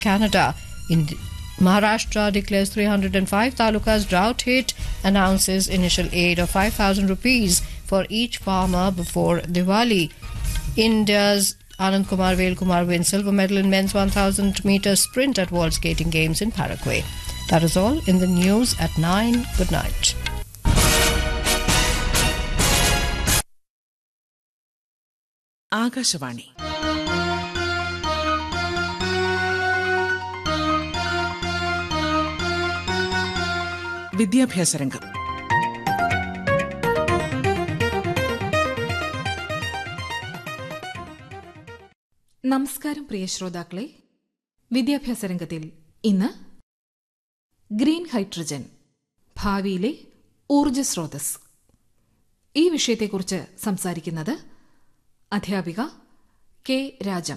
Canada. In Maharashtra declares 305 talukas drought hit, announces initial aid of 5,000 rupees for each farmer before Diwali. India's Anand Kumar Vel Kumar wins silver medal in men's 1000 meter sprint at World Skating Games in Paraguay. That is all in the news at 9. Good night. Akashvani വിദ്യാഭ്യാസ രംഗം നമസ്കാരം പ്രിയ ശ്രോതാക്കളെ വിദ്യാഭ്യാസ രംഗത്തിൽ ഇന്ന് green hydrogen ഭാവിയിലെ ഊർജ സ്രോതസ് ഈ വിഷയത്തെക്കുറിച്ച് സംസാരിക്കുന്നത് അധ്യാപിക കെ രാജം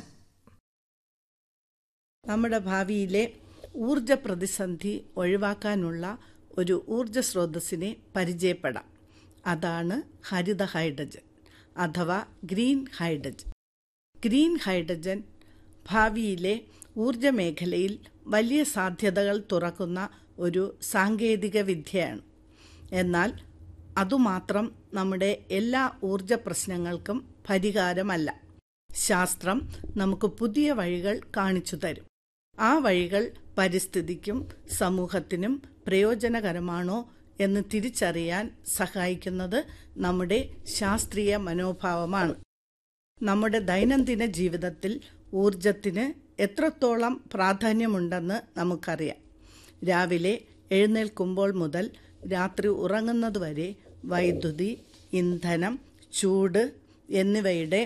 നമ്മുടെ ഭാവിയിലെ ഊർജ പ്രതിസന്ധി ഒഴിവാക്കാനുള്ള ഒരു ഊർജ സ്രോതസ്സിനെ പരിചയപ്പെടാം അതാണ് ഹരിത ഹൈഡ്രജൻ അഥവാ ഗ്രീൻ ഹൈഡ്രജൻ ഗ്രീൻ ഹൈഡ്രജൻ ഭാവിയിലെ ഊർജ മേഖലയിൽ വലിയ സാധ്യതകൾ തുറക്കുന്ന ഒരു സാങ്കേതിക വിദ്യയാണ് എന്നാൽ അതുമാത്രം നമ്മുടെ എല്ലാ ഊർജ പ്രശ്നങ്ങൾക്കും പരിഹാരമല്ല ശാസ്ത്രം നമുക്ക് പുതിയ വഴികൾ കാണിച്ചു തരും ആ വഴികൾ പരിസ്ഥിതിക്കും സമൂഹത്തിനും പ്രയോജനകരമാണോ എന്ന് തിരിച്ചറിയാൻ സഹായിക്കുന്നത് നമ്മുടെ ശാസ്ത്രീയ മനോഭാവമാണ് നമ്മുടെ ദൈനംദിന ജീവിതത്തിൽ ഊർജത്തിന് എത്രത്തോളം പ്രാധാന്യമുണ്ടെന്ന് നമുക്കറിയാം രാവിലെ എഴുന്നേൽക്കുമ്പോൾ മുതൽ രാത്രി ഉറങ്ങുന്നതുവരെ വൈദ്യുതി ഇന്ധനം ചൂട് എന്നിവയുടെ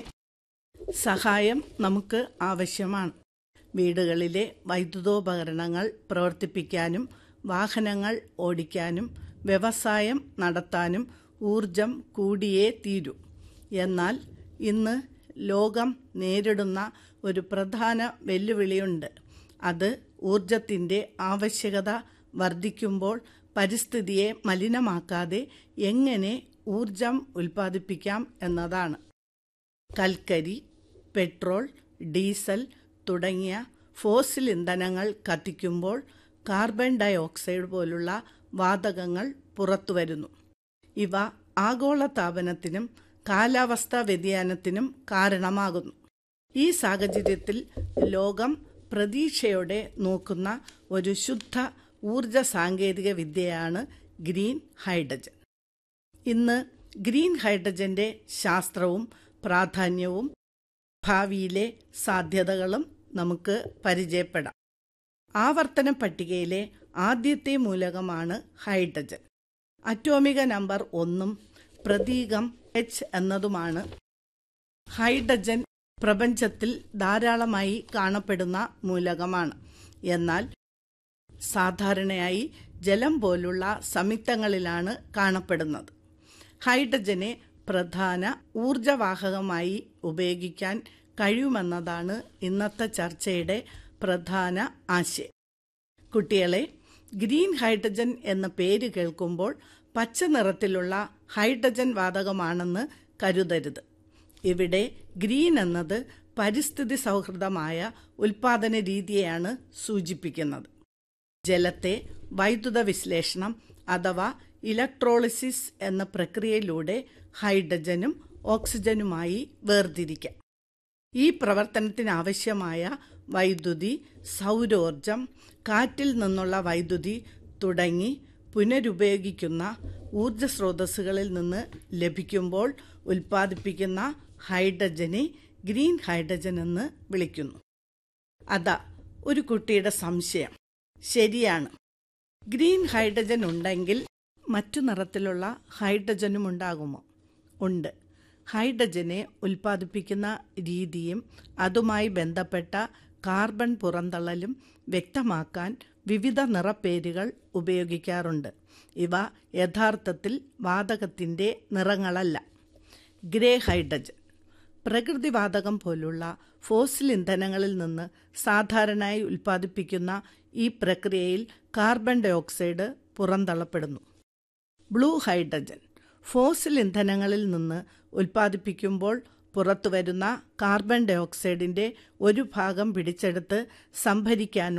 സഹായം നമുക്ക് ആവശ്യമാണ് വീടുകളിലെ വൈദ്യുതോപകരണങ്ങൾ പ്രവർത്തിപ്പിക്കാനും വാഹനങ്ങൾ ഓടിക്കാനും വ്യവസായം നടത്താനും ഊർജം കൂടിയേ തീരൂ എന്നാൽ ഇന്ന് ലോകം നേരിടുന്ന ഒരു പ്രധാന വെല്ലുവിളിയുണ്ട് അത് ഊർജത്തിൻ്റെ ആവശ്യകത വർദ്ധിക്കുമ്പോൾ പരിസ്ഥിതിയെ മലിനമാക്കാതെ എങ്ങനെ ഊർജം ഉൽപ്പാദിപ്പിക്കാം എന്നതാണ് കൽക്കരി പെട്രോൾ ഡീസൽ തുടങ്ങിയ ഫോസിൽ ഇന്ധനങ്ങൾ കത്തിക്കുമ്പോൾ കാർബൺ ഡൈ ഓക്സൈഡ് പോലുള്ള വാതകങ്ങൾ പുറത്തുവരുന്നു ഇവ ആഗോളതാപനത്തിനും കാലാവസ്ഥാ വ്യതിയാനത്തിനും കാരണമാകുന്നു ഈ സാഹചര്യത്തിൽ ലോകം പ്രതീക്ഷയോടെ നോക്കുന്ന ഒരു ശുദ്ധ ഊർജ സാങ്കേതിക വിദ്യയാണ് ഗ്രീൻ ഹൈഡ്രജൻ ഇന്ന് ഗ്രീൻ ഹൈഡ്രജന്റെ ശാസ്ത്രവും പ്രാധാന്യവും ഭാവിയിലെ സാധ്യതകളും നമുക്ക് പരിചയപ്പെടാം ആവർത്തന പട്ടികയിലെ ആദ്യത്തെ മൂലകമാണ് ഹൈഡ്രജൻ അറ്റോമിക നമ്പർ ഒന്നും പ്രതീകം എച്ച് എന്നതുമാണ് ഹൈഡ്രജൻ പ്രപഞ്ചത്തിൽ ധാരാളമായി കാണപ്പെടുന്ന മൂലകമാണ് എന്നാൽ സാധാരണയായി ജലം പോലുള്ള സംയുക്തങ്ങളിലാണ് കാണപ്പെടുന്നത് ഹൈഡ്രജനെ പ്രധാന ഊർജവാഹകമായി ഉപയോഗിക്കാൻ കഴിയുമെന്നതാണ് ഇന്നത്തെ ചർച്ചയുടെ പ്രധാന ആശയം കുട്ടികളെ ഗ്രീൻ ഹൈഡ്രജൻ എന്ന പേര് കേൾക്കുമ്പോൾ പച്ച നിറത്തിലുള്ള ഹൈഡ്രജൻ വാതകമാണെന്ന് കരുതരുത് ഇവിടെ ഗ്രീൻ എന്നത് പരിസ്ഥിതി സൗഹൃദമായ ഉൽപാദന രീതിയെയാണ് സൂചിപ്പിക്കുന്നത് ജലത്തെ വൈദ്യുത വിശ്ലേഷണം അഥവാ ഇലക്ട്രോളിസിസ് എന്ന പ്രക്രിയയിലൂടെ ഹൈഡ്രജനും ഓക്സിജനുമായി വേർതിരിക്കാം ഈ പ്രവർത്തനത്തിനാവശ്യമായ വൈദ്യുതി സൗരോർജം കാറ്റിൽ നിന്നുള്ള വൈദ്യുതി തുടങ്ങി പുനരുപയോഗിക്കുന്ന ഊർജ സ്രോതസ്സുകളിൽ നിന്ന് ലഭിക്കുമ്പോൾ ഉൽപ്പാദിപ്പിക്കുന്ന ഹൈഡ്രജനെ ഗ്രീൻ ഹൈഡ്രജൻ എന്ന് വിളിക്കുന്നു അതാ ഒരു കുട്ടിയുടെ സംശയം ശരിയാണ് ഗ്രീൻ ഹൈഡ്രജൻ ഉണ്ടെങ്കിൽ മറ്റു നിറത്തിലുള്ള ഹൈഡ്രജനും ഉണ്ടാകുമോ ഉണ്ട് ഹൈഡ്രജനെ ഉൽപ്പാദിപ്പിക്കുന്ന രീതിയും അതുമായി ബന്ധപ്പെട്ട കാർബൺ പുറന്തള്ളലും വ്യക്തമാക്കാൻ വിവിധ നിറപ്പേരുകൾ ഉപയോഗിക്കാറുണ്ട് ഇവ യഥാർത്ഥത്തിൽ വാതകത്തിൻ്റെ നിറങ്ങളല്ല ഗ്രേ ഹൈഡ്രജൻ പ്രകൃതിവാതകം പോലുള്ള ഫോസിൽ ഇന്ധനങ്ങളിൽ നിന്ന് സാധാരണയായി ഉൽപ്പാദിപ്പിക്കുന്ന ഈ പ്രക്രിയയിൽ കാർബൺ ഡൈ ഓക്സൈഡ് പുറന്തള്ളപ്പെടുന്നു ബ്ലൂ ഹൈഡ്രജൻ ഫോസിൽ ഇന്ധനങ്ങളിൽ നിന്ന് ഉൽപ്പാദിപ്പിക്കുമ്പോൾ പുറത്തുവരുന്ന കാർബൺ ഡയോക്സൈഡിന്റെ ഒരു ഭാഗം പിടിച്ചെടുത്ത് സംഭരിക്കാനുള്ള